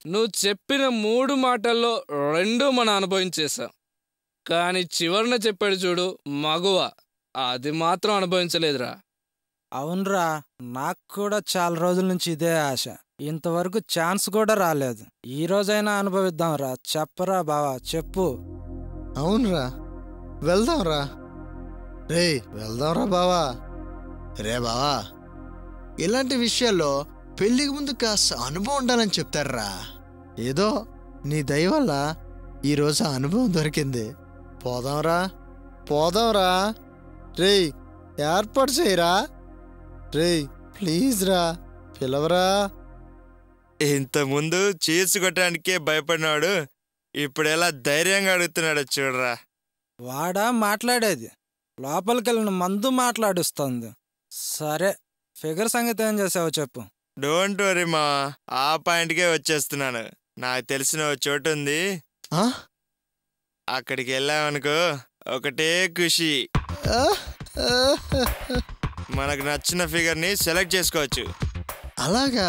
నువ్వు చెప్పిన మూడు మాటల్లో రెండు మనం అనుభవించేశాం కానీ చివరన చెప్పాడు చూడు మగువ అది మాత్రం అనుభవించలేదురా అవునరా నాకు కూడా చాలా రోజుల నుంచి ఇదే ఆశ ఇంతవరకు ఛాన్స్ కూడా రాలేదు ఈ రోజైనా అనుభవిద్దాంరా చెప్పరా బావా చెప్పు అవునరా వెళ్దాంరా రే వెళ్దాంరా బావా రే బావా ఇలాంటి విషయాల్లో పెళ్లికి ముందు కాస్త అనుభవం ఉండాలని చెప్తారా ఏదో నీ దయ వల్ల ఈరోజు ఆ అనుభవం దొరికింది పోదాంరా పోదాంరా రేయ్ ఏర్పాటు చేయరా రేయ్ ప్లీజ్ రా పిలవరా ఇంతకుముందు చీర్స్ కొట్టడానికే భయపడినాడు ఇప్పుడు ఎలా ధైర్యంగా అడుగుతున్నాడో చూడరా వాడా మాట్లాడేది లోపలికెళ్ళిన మందు మాట్లాడుస్తుంది సరే ఫిగర్ సంగతి ఏం చేసావో చెప్పు డోంట్ వరీ మా ఆ పాయింట్కే వచ్చేస్తున్నాను నాకు తెలిసిన ఓ చోటు ఉంది ఆ? అక్కడికి వెళ్ళామనుకో ఒకటే ఖుషి ఆ? ఆ? మనకు నచ్చిన ఫిగర్ని సెలెక్ట్ చేసుకోవచ్చు అలాగా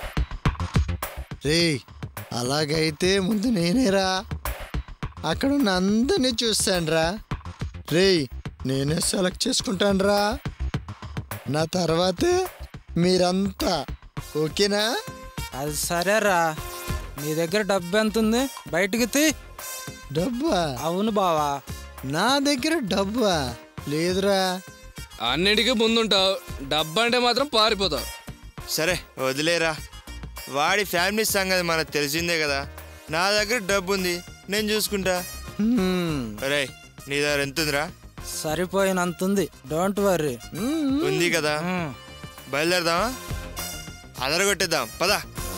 రే అలాగైతే ముందు నేనేరా అక్కడ ఉన్న అందరినీ చూస్తానురా రే నేనే సెలెక్ట్ చేసుకుంటానురా నా తర్వాతే మీరంతా ఓకేనా అది సరేరా నీ దగ్గర డబ్బు ఎంత ఉంది బయటికి తీ డబ్బా అవును బావా నా దగ్గర డబ్బా లేదురా అన్నిటికీ ముందుంటావు డబ్బంటే మాత్రం పారిపోతావు సరే వదిలేరా వాడి ఫ్యామిలీ సంగతి మనకు తెలిసిందే కదా నా దగ్గర డబ్బు ఉంది నేను చూసుకుంటా హ్మ్. రే నీ దగ్గర ఎంత ఉందిరా సరిపోయినంతుంది డోంట్ వర్రీ ఉంది కదా బయలుదేరదామా అదరగొట్టేద్దాం పద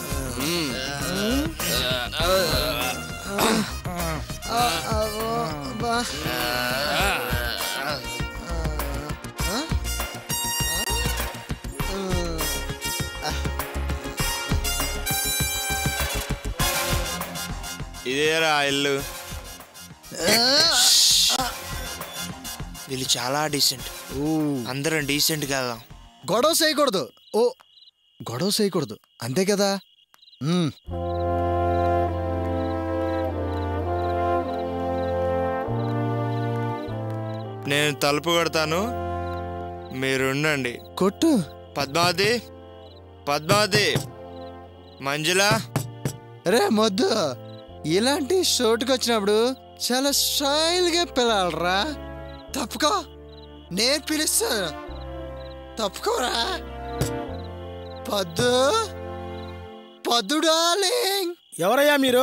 ఆ, ఆ, ఓ, బా. ఆ? ఇదేరా ఆ ఇల్లు వీళ్ళు చాలా డీసెంట్ ఊ. అందరం డీసెంట్ కదా గొడవ చేయకూడదు ఓ గొడవ చేయకూడదు అంతే కదా మ్మ్. నేను తలుపు కొడతాను మీరు ఉండండి కొట్టు పద్మావతి పద్మావతి మంజుల రే మొద్దు ఇలాంటి షోటుకి వచ్చినప్పుడు చాలా స్టైల్గా పిలవాలరా తప్పుకో నేను పిలుస్తాను తప్పుకోరా పద్దు పద్దు డార్లింగ్ ఎవరయ్యా మీరు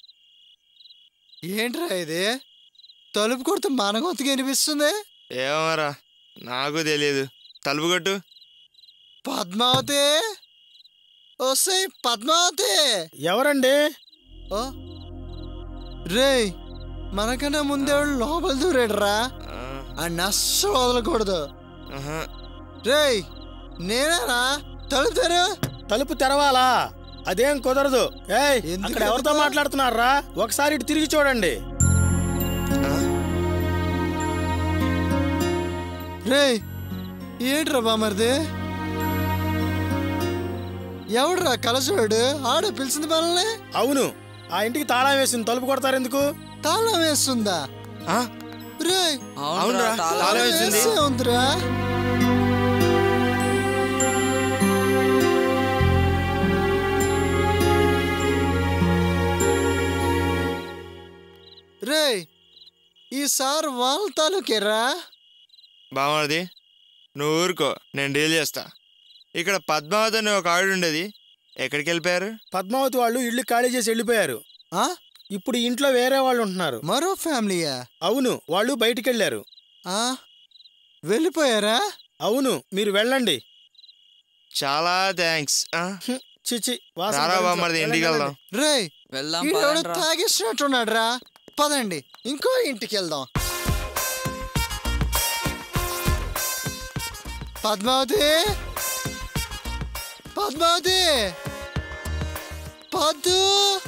ఏంట్రా ఇది తలుపు కొడితే మన గొంతుగా అనిపిస్తుంది ఏమరా నాకు తెలియదు తలుపు కొట్టు పద్మావతి వస్తే పద్మావతి ఎవరండి ఓ రేయ్ మనకన్నా ముందేవాడు లోపల దూరాడురా ఆ, ఆ అస్సలు వదలకూడదు ఆహా. రేయ్ నేనేరా తలుపుతారు తలుపు తెరవాలా అదేం కుదరదు ఏయ్ ఎందుకు అక్కడ ఎవరితో ఎందుకు? మాట్లాడుతున్నారా ఒకసారి ఇటు తిరిగి చూడండి రేయ్ ఏంట్రా బామర్ది ఎవడురా కలసోడు ఆడు పిలిచింది మనల్ని అవును ఆ ఇంటికి తాళం వేసింది తలుపు కొడతారు ఎందుకు తాళం వేస్తుందా ఆ, రేయ్ అవునురా తాళం వేసింది వేసే ఉందిరా రేయ్ ఈసారి వాళ్ళ తాలూకేరా బామర్ది నువ్వు ఊరుకో నేను డీల్ చేస్తా ఇక్కడ పద్మావతి అనే ఒక ఆవిడ ఉండేది ఎక్కడికి వెళ్ళిపోయారు పద్మావతి వాళ్ళు ఇల్లు ఖాళీ చేసి వెళ్ళిపోయారు ఆ? ఇప్పుడు ఇంట్లో వేరే వాళ్ళు ఉంటున్నారు మరో ఫ్యామిలీయా అవును వాళ్ళు బయటికి వెళ్ళారు ఆ? వెళ్ళిపోయారా అవును మీరు వెళ్ళండి చాలా థ్యాంక్స్ హ్మ్, చిచి వాసన రారా భరించలేం. బామ్మర్ది ఇంటికి వెళ్ళండి, వెళ్దాం రేయ్ వెళ్దాం ఈడెవడో తాగిస్తున్నట్టున్నాడు రా పదండి ఇంకో ఇంటికి వెళ్దాం Padmavati Padmavati Paddu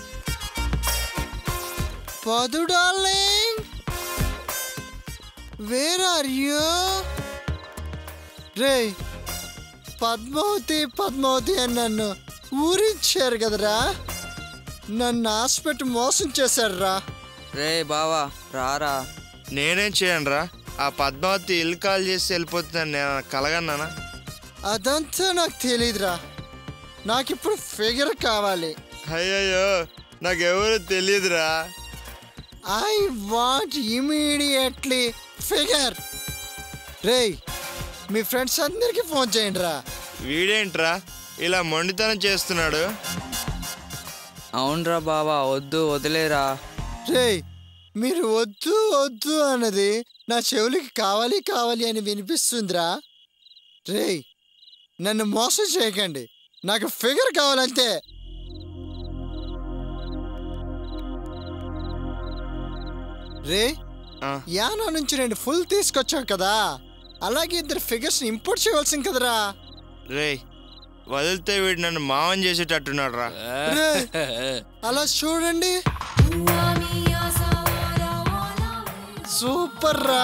Padu darling where are you రే పద్మావతి పద్మావతి అని నన్ను ఊరించారు కదరా నన్ను ఆశపెట్టి మోసం చేశాడురా రే బావా రారా నేనేం చేయను రా ఆ పద్మావతి ఇల్లు కాల్ చేసి వెళ్ళిపోతున్నాను నేను కలగన్నానా అదంతా నాకు తెలియదురా నాకిప్పుడు ఫిగర్ కావాలి అయ్యయ్యో నాకెవరు తెలియదురా ఐ వాంట్ ఇమీడియట్లీ ఫిగర్ రేయ్ మీ ఫ్రెండ్స్ అందరికీ ఫోన్ చేయండి రా వీడేంట్రా ఇలా మొండితనం చేస్తున్నాడు అవునరా బావా వద్దు వదిలేరా రేయ్ మీరు వద్దు వద్దు అన్నది నా చెవులకి కావాలి కావాలి అని వినిపిస్తుందిరా రేయ్ నన్ను మోసం చేయకండి నాకు ఫిగర్ కావాలంతే రే ఆ, యానా నుంచి రెండు ఫుల్ తీసుకొచ్చావు కదా అలాగే ఇద్దరు ఫిగర్స్ ఇంపోర్ట్ చేయవలసింది కదరా రేయ్ వదిలితే వీడు నన్ను మావం చేసేటట్టున్నాడు రా రే అలా చూడండి సూపర్ రా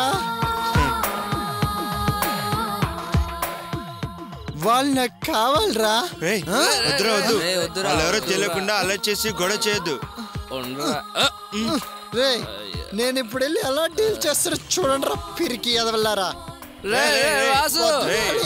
వాళ్ళు నాకు కావాలరా రేయ్ వద్దురా వద్దు రేయ్, వద్దురా, వాళ్ళెవరో వద్దురా. తెలియకుండా అలా చేసి గొడవ చేయొద్దు ఉండరా ఆ, రే నేను ఇప్పుడు వెళ్ళి ఎలా డీల్ చేస్తారో చూడండి రా పిరికి ఎదవల్లారా రే, రే, వాసు రేయ్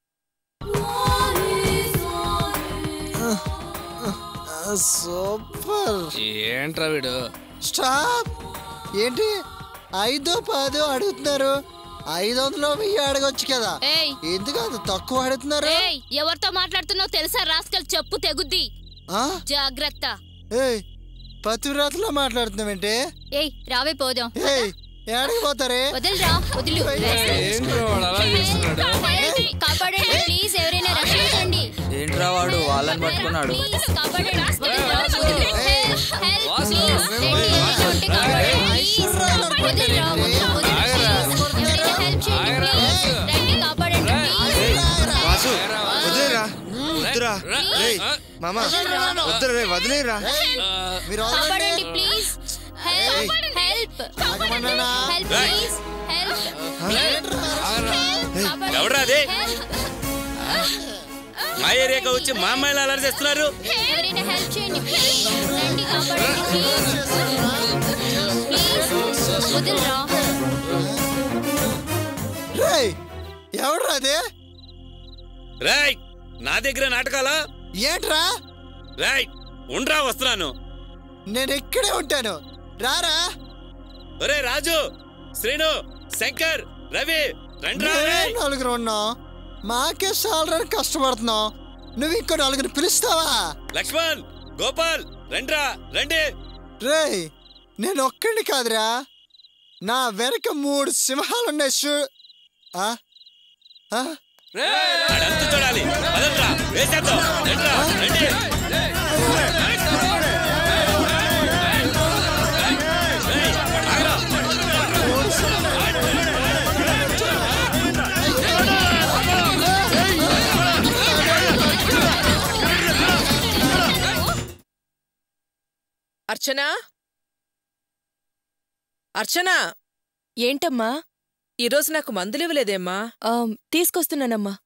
సూపర్ ఏంట్రా వీడు స్టాప్ ఏంటి ఐదో పదో అడుగుతున్నారు ఐదు వందలు వెయ్యి అడగొచ్చు కదా ఏయ్ ఎందుకు అంత తక్కువ అడుగుతున్నారు ఏయ్ ఎవరితో మాట్లాడుతున్నావు తెలుసా రాస్కల్ చెప్పు తెగుద్ది ఆ? జాగ్రత్త ఏయ్ పతివ్రతలో మాట్లాడుతున్నావేంటి ఏయ్ రావే పోదాం ఏయ్ ఏడకి పోతారే వదిలిరా వదిలు ఏంట్రా వాడు అలా చేస్తున్నాడు కాపాడండి కాపాడండి ప్లీజ్ ఎవరైనా రక్షించండి ఏంట్రా వాడు వాళ్ళని పట్టుకున్నాడు ప్లీజ్ కాపాడండి వదిలిరా, వదిలు. Help, help, Vasu. please. రండి, ఎవరైనా ఉంటే కాపాడండి, please. వదిలిరా, వదిలు, వదిలు, ఆగరా. please. ఎవరైనా help చేయండి, ఆగరా, please. వాసు. రండి, కాపాడండి, please. వాసు వదిలేరా వద్దురా రేయ్ మామ వద్దురా రే వదిలేరా మీరు వదలండి. కాపాడండి ప్లీజ్ హెల్ప్ హెల్ప్ ఆగమన్నానా? హెల్ప్ ప్లీజ్ హెల్ప్ ఎవడ్రా అది? మా ఏరియాకి వచ్చి మా అమ్మాయిలు అలర్ చేస్తున్నారు ఎవరైనా హెల్ప్ చేయండి ప్లీజ్ రండి కాపాడండి ప్లీజ్ ప్లీజ్ వదిలిరా రేయ్ ఎవడ్రా అదే రాయ్ నా దగ్గర నాటకాలా ఏంట్రా రాయ్ ఉండ్రా వస్తున్నాను నేను ఇక్కడే ఉంటాను రారా ఒరే రాజు శ్రీను శంకర్ రవి రండ్రా మేమే రేయ్. నలుగురు ఉన్నాం మాకే సాలరని కష్టపడుతున్నాం నువ్వు ఇంకో నలుగురు పిలుస్తావా లక్ష్మణ్ గోపాల్ రండ్రా రండి రేయ్ నేను ఒక్కడిని కాదురా నా వెనక మూడు సింహాలున్నాయి చూ ఆ? ఆ? అడంతు చూడాలి పదండ్రా వేసేద్దాం రండ్రా రండి రేయ్, ఆగరా. అర్చన అర్చన ఏంటమ్మా ఈరోజు నాకు మందులు ఇవ్వలేదేమ్మా ఆమ్, తీసుకొస్తున్నానమ్మా